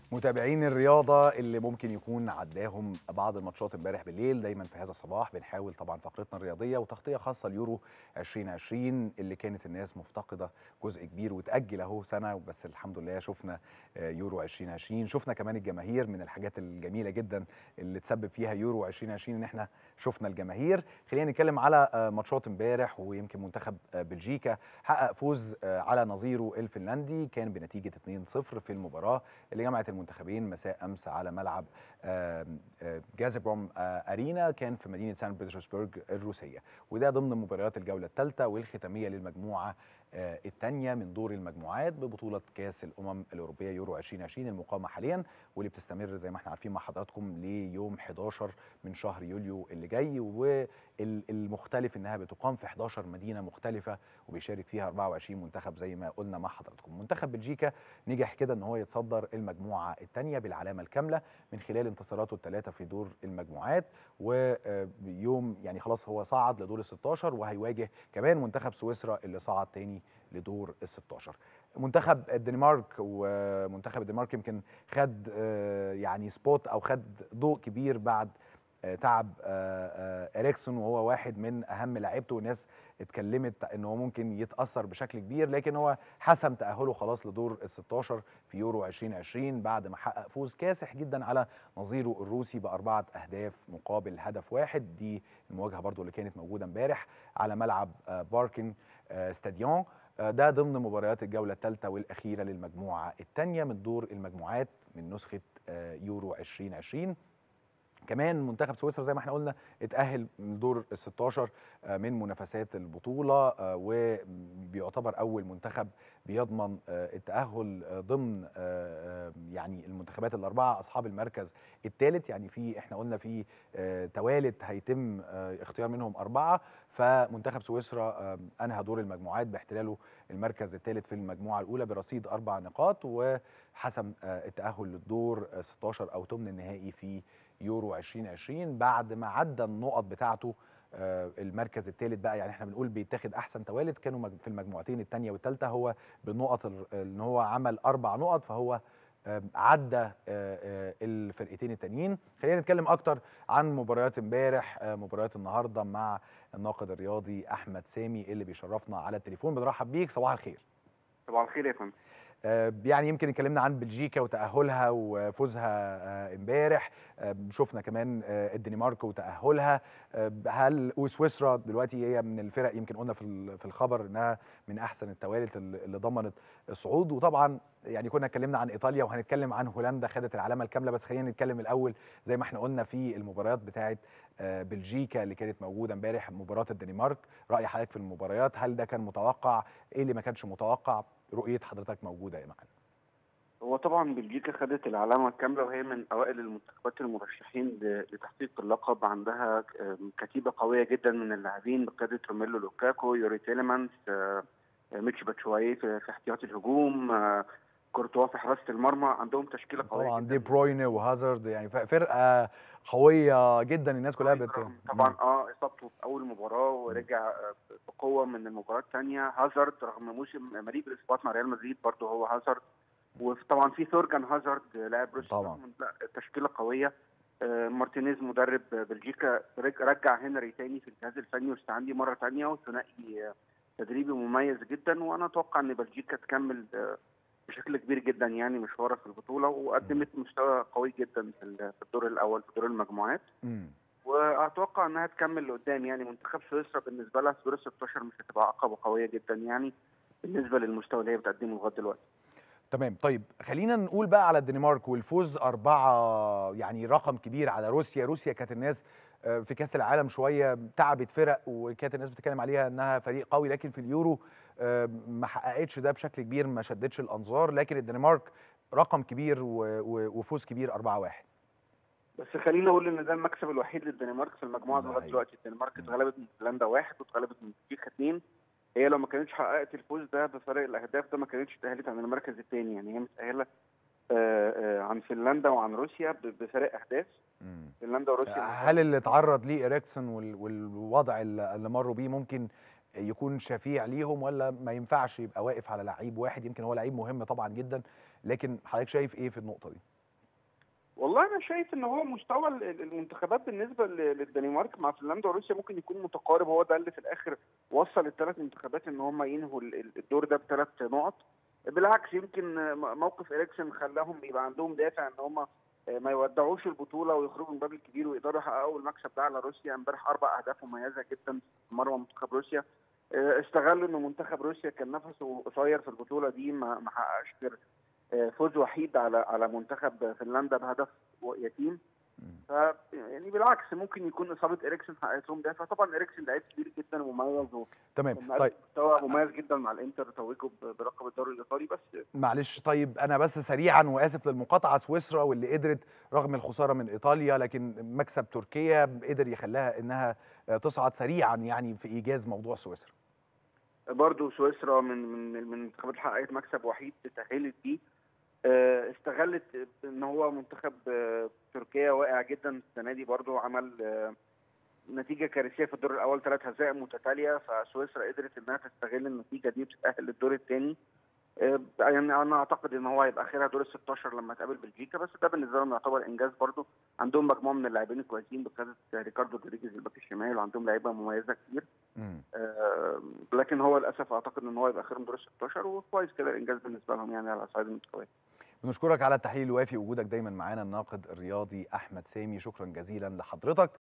متابعين الرياضة اللي ممكن يكون عداهم بعض الماتشات امبارح بالليل دايما في هذا الصباح بنحاول طبعا فقرتنا الرياضية وتغطية خاصة اليورو 2020 اللي كانت الناس مفتقدة جزء كبير وتأجل اهو سنة بس الحمد لله شفنا يورو 2020 شفنا كمان الجماهير من الحاجات الجميلة جدا اللي تسبب فيها يورو 2020 ان احنا شفنا الجماهير خلينا نتكلم على ماتشات امبارح ويمكن منتخب بلجيكا حقق فوز على نظيره الفنلندي كان بنتيجة 2-0 في المباراة اللي جمعت المنتخبين مساء امس على ملعب جازبروم ارينا كان في مدينه سان بطرسبرغ الروسيه وده ضمن مباريات الجوله الثالثه والختاميه للمجموعه الثانيه من دور المجموعات ببطوله كاس الامم الاوروبيه يورو 2020 المقامه حاليا واللي بتستمر زي ما احنا عارفين مع حضراتكم ليوم 11 من شهر يوليو اللي جاي والمختلف انها بتقام في 11 مدينه مختلفه وبيشارك فيها 24 منتخب زي ما قلنا مع حضراتكم منتخب بلجيكا نجح كده ان هو يتصدر المجموعه الثانيه بالعلامه الكامله من خلال انتصاراته الثلاثه في دور المجموعات ويوم يعني خلاص هو صعد لدور ال 16 وهيواجه كمان منتخب سويسرا اللي صعد تاني لدور ال 16 منتخب الدنمارك ومنتخب الدنمارك يمكن خد يعني سبوت او خد ضوء كبير بعد تعب اريكسون وهو واحد من اهم لاعيبته والناس اتكلمت ان هو ممكن يتاثر بشكل كبير لكن هو حسم تاهله خلاص لدور ال 16 في يورو 2020 بعد ما حقق فوز كاسح جدا على نظيره الروسي باربعه اهداف مقابل هدف واحد دي المواجهه برضو اللي كانت موجوده امبارح على ملعب باركن ستاديون ده ضمن مباريات الجوله الثالثه والاخيره للمجموعه الثانيه من دور المجموعات من نسخه يورو 2020 كمان منتخب سويسرا زي ما احنا قلنا اتأهل من دور ال 16 من منافسات البطولة وبيعتبر أول منتخب بيضمن التأهل ضمن يعني المنتخبات الأربعة أصحاب المركز الثالث يعني في احنا قلنا في توالت هيتم اختيار منهم أربعة فمنتخب سويسرا أنهى دور المجموعات باحتلاله المركز الثالث في المجموعة الأولى برصيد أربع نقاط وحسم التأهل للدور 16 أو ثمن النهائي في يورو 2020 بعد ما عدى النقط بتاعته المركز الثالث بقى يعني احنا بنقول بيتاخد احسن توالد كانوا في المجموعتين الثانيه والثالثه هو بالنقط ان هو عمل اربع نقط فهو عدى الفرقتين التانيين خلينا نتكلم اكتر عن مباريات امبارح مباريات النهارده مع الناقد الرياضي احمد سامي اللي بيشرفنا على التليفون بنرحب بيك صباح الخير صباح الخير يا فندم يعني يمكن اتكلمنا عن بلجيكا وتأهلها وفوزها امبارح شفنا كمان الدنمارك وتأهلها هل وسويسرا دلوقتي هي من الفرق يمكن قلنا في الخبر انها من احسن التوالت اللي ضمنت الصعود وطبعا يعني كنا اتكلمنا عن ايطاليا وهنتكلم عن هولندا خدت العلامه الكامله بس خلينا نتكلم الاول زي ما احنا قلنا في المباريات بتاعه بلجيكا اللي كانت موجوده امبارح مباراه الدنمارك راي حضرتك في المباريات هل ده كان متوقع ايه اللي ما كانش متوقع رؤيه حضرتك موجوده يا معلم هو طبعا بلجيكا خدت العلامه الكامله وهي من اوائل المنتخبات المرشحين لتحقيق اللقب عندها كتيبه قويه جدا من اللاعبين بقياده روميلو لوكاكو يوري تيليمانس ميتش باتشواي في احتياطي الهجوم كورتوا في حراسه المرمى عندهم تشكيله قويه طبعا دي برويني وهازارد يعني فرقه قويه جدا الناس كلها بت طبعا اه اصابته في اول مباراه ورجع بقوه من المباراه الثانيه هازارد رغم موسم مليء بالاصابات مع ريال مدريد برضه هو هازارد وطبعا في ثورجان هازارد لاعب روسيا طبعا تشكيله قويه آه مارتينيز مدرب بلجيكا رجع هنري تاني في الجهاز الفني واستعان بيه مره ثانيه وثنائي تدريبي مميز جدا وانا اتوقع ان بلجيكا تكمل آه بشكل كبير جدا يعني مشوارها في البطوله وقدمت مستوى قوي جدا في الدور الاول في دور المجموعات واتوقع انها تكمل لقدام يعني منتخب سويسرا بالنسبه لها في دور 16 مش هتبقى عقبه قويه جدا يعني بالنسبه للمستوى اللي هي بتقدمه لغايه دلوقتي تمام طيب خلينا نقول بقى على الدنمارك والفوز أربعة يعني رقم كبير على روسيا روسيا كانت الناس في كاس العالم شويه تعبت فرق وكانت الناس بتتكلم عليها انها فريق قوي لكن في اليورو ما حققتش ده بشكل كبير ما شدتش الانظار لكن الدنمارك رقم كبير وفوز كبير 4-1 بس خلينا اقول ان ده المكسب الوحيد للدنمارك في المجموعه لغايه دلوقتي الدنمارك اتغلبت من هولندا واحد واتغلبت من بلجيكا اثنين هي لو ما كانتش حققت الفوز ده بفرق الاهداف ده ما كانتش تاهلت عن المركز الثاني يعني هي متاهله عن فنلندا وعن روسيا بفرق اهداف فنلندا وروسيا هل اللي اتعرض ليه اريكسون والوضع اللي مروا بيه ممكن يكون شفيع ليهم ولا ما ينفعش يبقى واقف على لعيب واحد يمكن هو لعيب مهم طبعا جدا لكن حضرتك شايف ايه في النقطه دي؟ والله انا شايف ان هو مستوى ال- المنتخبات بالنسبه ل- للدنمارك مع فنلندا وروسيا ممكن يكون متقارب هو ده اللي في الاخر وصل الثلاث منتخبات ان هم ينهوا ال- ال- الدور ده بثلاث نقط بالعكس يمكن م- موقف اريكسن خلاهم يبقى عندهم دافع ان هم ما يودعوش البطوله ويخرجوا من الباب الكبير ويقدروا يحققوا المكسب ده على روسيا امبارح اربع اهداف مميزه جدا في مرمى منتخب روسيا آه، استغلوا ان منتخب روسيا كان نفسه قصير في البطوله دي ما ما حققش غير آه، فوز وحيد على على منتخب فنلندا بهدف يتيم ف يعني بالعكس ممكن يكون اصابه اريكسن حققت لهم ده فطبعا اريكسن لعيب كبير جدا ومميز تمام وكان طيب مستوى مميز جدا مع الانتر توجه ب- بلقب الدوري الايطالي بس معلش طيب انا بس سريعا واسف للمقاطعه سويسرا واللي قدرت رغم الخساره من ايطاليا لكن مكسب تركيا قدر يخليها انها آه، تصعد سريعا يعني في ايجاز موضوع سويسرا برضو سويسرا من من من المنتخبات اللي حققت مكسب وحيد تأهلت بيه آه، استغلت ان هو منتخب آه، تركيا واقع جدا السنه دي برضو عمل آه، نتيجه كارثيه في الدور الاول ثلاث هزائم متتاليه فسويسرا قدرت انها تستغل النتيجه دي وتتاهل للدور الثاني يعني انا اعتقد ان هو هيبقى اخرها دور ال 16 لما تقابل بلجيكا بس ده بالنسبه لهم يعتبر انجاز برضو عندهم مجموعه من اللاعبين الكويسين بقياده ريكاردو رودريجيز الباك الشمال وعندهم لعيبه مميزه كتير مم. آه، لكن هو للاسف اعتقد ان هو يبقى اخرهم دور ال 16 وكويس كده الانجاز بالنسبه لهم يعني على صعيد المستويات بنشكرك على التحليل الوافي وجودك دايما معانا الناقد الرياضي احمد سامي شكرا جزيلا لحضرتك